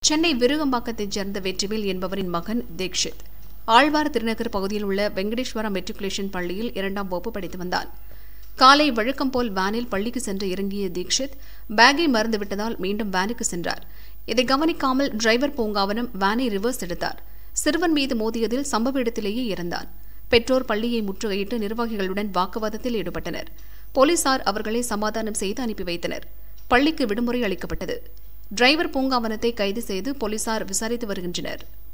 சென்னை விருகம்பாக்கத்தைச் சேர்ந்த வெற்றிவேல் என்பவரின் மகன் தீக்ஷித் ஆழ்வார் திருநகர் பகுதியில் உள்ள வெங்கடேஸ்வரா மெட்ரிகுலேஷன் பள்ளியில் இரண்டாம் வகுப்பு படித்து வந்தான் காலை வழக்கம் போல் வேனில் பள்ளிக்கு சென்று இறங்கிய தீக்ஷித் பேக்கை மறந்துவிட்டதால் மீண்டும் வேனுக்கு சென்றார் இதை கவனிக்காமல் டிரைவர் பூங்காவனம் வேனை ரிவர்ஸ் எடுத்தார் சிறுவன் மீது மோதியதில் சம்பவ இடத்திலேயே இறந்தான் பெற்றோர் பள்ளியை முற்றுகையிட்டு நிர்வாகிகளுடன் வாக்குவாதத்தில் ஈடுபட்டனர் போலீசார் அவர்களை சமாதானம் செய்து அனுப்பி வைத்தனர் பள்ளிக்கு விடுமுறை அளிக்கப்பட்டது டிரைவர் பூங்காவனத்தை கைது செய்து போலீசார் விசாரித்து வருகின்றனர்